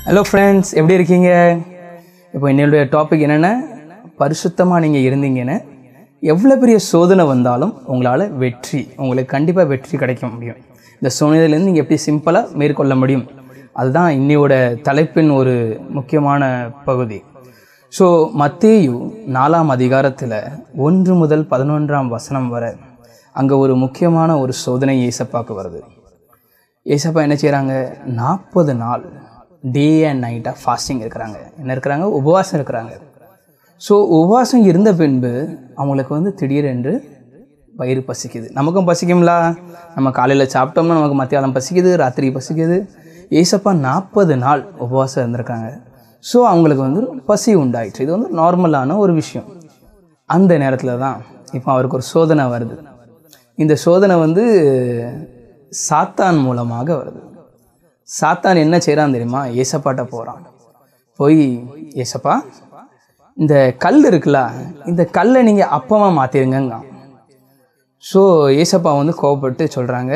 hello friends எப்படி இருக்கீங்க இப்போ என்னுடைய டாபிக் என்னென்னா பரிசுத்தமாக நீங்கள் இருந்தீங்கன்னு எவ்வளோ பெரிய சோதனை வந்தாலும் உங்களால் வெற்றி உங்களுக்கு கண்டிப்பாக வெற்றி கிடைக்க முடியும் இந்த சோதனையிலேருந்து நீங்கள் எப்படி சிம்பிளாக மேற்கொள்ள முடியும் அதுதான் இன்னையோட தலைப்பின் ஒரு முக்கியமான பகுதி ஸோ மத்தேயு நாலாம் அதிகாரத்தில் ஒன்று முதல் பதினொன்றாம் வசனம் வரை அங்கே ஒரு முக்கியமான ஒரு சோதனை ஏசப்பாக்கு வருது ஏசப்பா என்ன செய்கிறாங்க நாற்பது நாள் டே அண்ட் நைட்டாக ஃபாஸ்டிங் இருக்கிறாங்க என்ன இருக்கிறாங்க உபவாசம் இருக்கிறாங்க ஸோ உபவாசம் இருந்த பின்பு அவங்களுக்கு வந்து திடீரென்று வயிறு பசிக்குது நமக்கும் பசிக்கும்ல நம்ம காலையில் சாப்பிட்டோம்னா நமக்கு மத்தியானம் பசிக்குது ராத்திரி பசிக்குது ஏசப்பா நாற்பது நாள் உபவாசம் இருந்திருக்காங்க ஸோ அவங்களுக்கு வந்து பசி உண்டாயிற்று இது வந்து நார்மலான ஒரு விஷயம் அந்த நேரத்தில் தான் இப்போ அவருக்கு ஒரு சோதனை வருது இந்த சோதனை வந்து சாத்தான் மூலமாக வருது சாத்தான் என்ன செய்கிறான் தெரியுமா ஏசப்பாட்ட போகிறான் போய் ஏசப்பா இந்த கல் இருக்குல்ல இந்த கல்லை நீங்கள் அப்பமாக மாற்றிருங்கங்க ஸோ ஏசப்பா வந்து கோவப்பட்டு சொல்கிறாங்க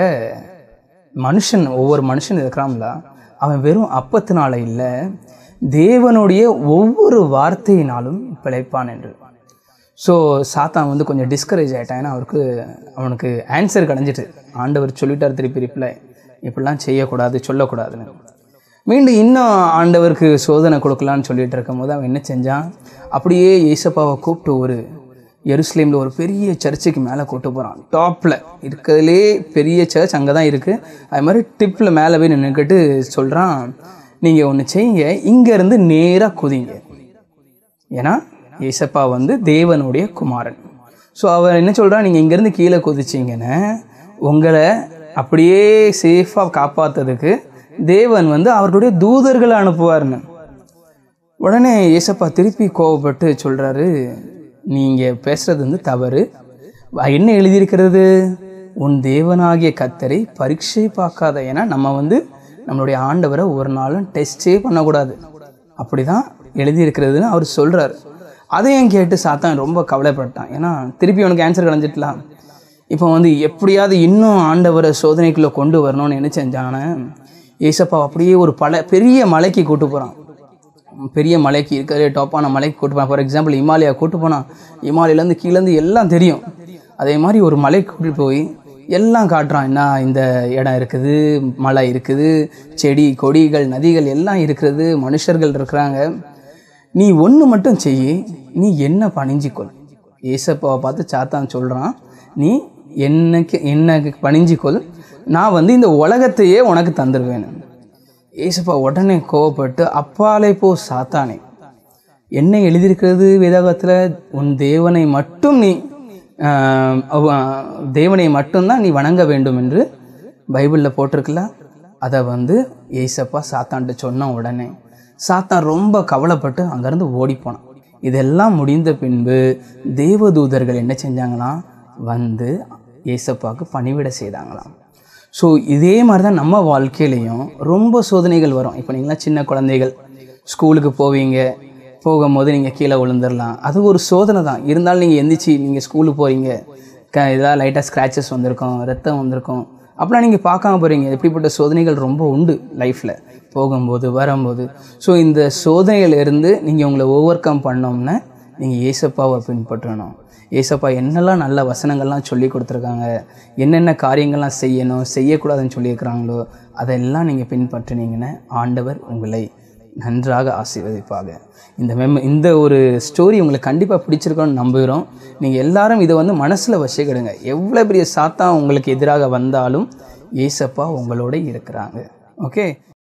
மனுஷன் ஒவ்வொரு மனுஷன் இருக்கிறான்ல அவன் வெறும் அப்பத்தினால இல்லை தேவனுடைய ஒவ்வொரு வார்த்தையினாலும் பிழைப்பான் என்று ஸோ சாத்தான் வந்து கொஞ்சம் டிஸ்கரேஜ் ஆகிட்டான் ஏன்னா அவருக்கு அவனுக்கு ஆன்சர் கிடஞ்சிட்டு ஆண்டவர் சொல்லிட்டார் திருப்பி ரிப்ளை இப்படிலாம் செய்யக்கூடாது சொல்லக்கூடாதுன்னு மீண்டும் இன்னும் ஆண்டவருக்கு சோதனை கொடுக்கலான்னு சொல்லிட்டு இருக்கும் போது அவன் என்ன செஞ்சான் அப்படியே ஏசப்பாவை கூப்பிட்டு ஒரு எருசலேமில் ஒரு பெரிய சர்ச்சுக்கு மேலே கூட்டு போகிறான் டாப்பில் இருக்கிறதுலே பெரிய சர்ச் அங்கே தான் இருக்குது அது மாதிரி டிப்பில் மேலே போய் நின்றுக்கிட்டு சொல்கிறான் நீங்கள் ஒன்று செய்யுங்க இங்கேருந்து நேராக குதிங்க ஏன்னா ஏசப்பா வந்து தேவனுடைய குமாரன் ஸோ அவர் என்ன சொல்கிறா நீங்கள் இங்கேருந்து கீழே குதிச்சிங்கன்னு உங்களை அப்படியே சேஃபாக காப்பாற்றுறதுக்கு தேவன் வந்து அவருடைய தூதர்களை அனுப்புவார்னு உடனே ஏசப்பா திருப்பி கோவப்பட்டு சொல்கிறாரு நீங்கள் பேசுகிறது வந்து தவறு என்ன எழுதியிருக்கிறது உன் தேவனாகிய கத்தரை பரீட்சை பார்க்காத ஏன்னா நம்ம வந்து நம்மளுடைய ஆண்டவரை ஒரு நாளும் டெஸ்டே பண்ணக்கூடாது அப்படி தான் எழுதியிருக்கிறதுன்னு அவர் சொல்கிறார் அதையும் கேட்டு சாத்தான் ரொம்ப கவலைப்பட்டான் ஏன்னா திருப்பி அவனுக்கு ஆன்சர் கிடஞ்சிட்டலாம் இப்போ வந்து எப்படியாவது இன்னும் ஆண்டவரை சோதனைக்குள்ளே கொண்டு வரணும்னு என்ன செஞ்சானே ஏசப்பா அப்படியே ஒரு பல பெரிய மலைக்கு கூட்டு போகிறான் பெரிய மலைக்கு இருக்கிற டாப்பான மலைக்கு கூட்டு போனான் ஃபார் எக்ஸாம்பிள் இமாலயா கூட்டு போனான் இமாலயிலேருந்து கீழேருந்து எல்லாம் தெரியும் அதே மாதிரி ஒரு மலைக்கு கூட்டிட்டு போய் எல்லாம் காட்டுறான் என்ன இந்த இடம் இருக்குது மலை இருக்குது செடி கொடிகள் நதிகள் எல்லாம் இருக்கிறது மனுஷர்கள் இருக்கிறாங்க நீ ஒன்று மட்டும் செய் நீ என்ன பணிஞ்சிக்கொள் ஏசப்பாவை பார்த்து சாத்தான் சொல்கிறான் நீ என்னக்கு என்ன பணிஞ்சிக்கொள் நான் வந்து இந்த உலகத்தையே உனக்கு தந்துடுவேன் ஏசப்பா உடனே கோவப்பட்டு அப்பாலே போ சாத்தானே என்ன எழுதியிருக்கிறது வேதாகத்தில் உன் தேவனை மட்டும் நீ ஆஹ், அவ- தேவனை மட்டும்தான் நீ வணங்க வேண்டும் என்று பைபிளில் போட்டிருக்குல்ல அதை வந்து ஏசப்பா சாத்தான்ட்டு சொன்ன உடனே சாத்தான் ரொம்ப கவலைப்பட்டு அங்கேருந்து ஓடிப்போனான் இதெல்லாம் முடிந்த பின்பு தேவதூதர்கள் என்ன செஞ்சாங்களாம் வந்து ஏசப்பாவுக்கு பணிவிட செய்தாங்களாம் ஸோ இதே மாதிரி தான் நம்ம வாழ்க்கையிலையும் ரொம்ப சோதனைகள் வரும் இப்போ நீங்களாம் சின்ன குழந்தைகள் ஸ்கூலுக்கு போவீங்க போகும்போது நீங்கள் கீழே விழுந்துடலாம் அது ஒரு சோதனை தான் இருந்தாலும் நீங்கள் எந்திரிச்சு நீங்கள் ஸ்கூலுக்கு போகிறீங்க க இதெல்லாம் லைட்டாக ஸ்க்ராச்சஸ் வந்திருக்கும் ரத்தம் வந்திருக்கும் அப்போலாம் நீங்கள் பார்க்காம போகிறீங்க இப்படிப்பட்ட சோதனைகள் ரொம்ப உண்டு லைஃப்பில் போகும்போது வரும்போது ஸோ இந்த சோதனையிலிருந்து நீங்கள் உங்களை ஓவர் கம் பண்ணோம்னா நீங்கள் ஏசப்பாவை பின்பற்றணும் ஏசப்பா என்னெல்லாம் நல்ல வசனங்கள்லாம் சொல்லி கொடுத்துருக்காங்க என்னென்ன காரியங்கள்லாம் செய்யணும் செய்யக்கூடாதுன்னு சொல்லியிருக்கிறாங்களோ அதெல்லாம் நீங்கள் பின்பற்றினீங்கன்னா ஆண்டவர் உங்களை நன்றாக ஆசீர்வதிப்பாக இந்த மெம் இந்த ஒரு ஸ்டோரி உங்களுக்கு கண்டிப்பாக பிடிச்சிருக்கோன்னு நம்புகிறோம் நீங்கள் எல்லாரும் இதை வந்து மனசில் வச்சுக்கிடுங்க எவ்வளோ பெரிய சாத்தா உங்களுக்கு எதிராக வந்தாலும் ஏசப்பா உங்களோட இருக்கிறாங்க ஓகே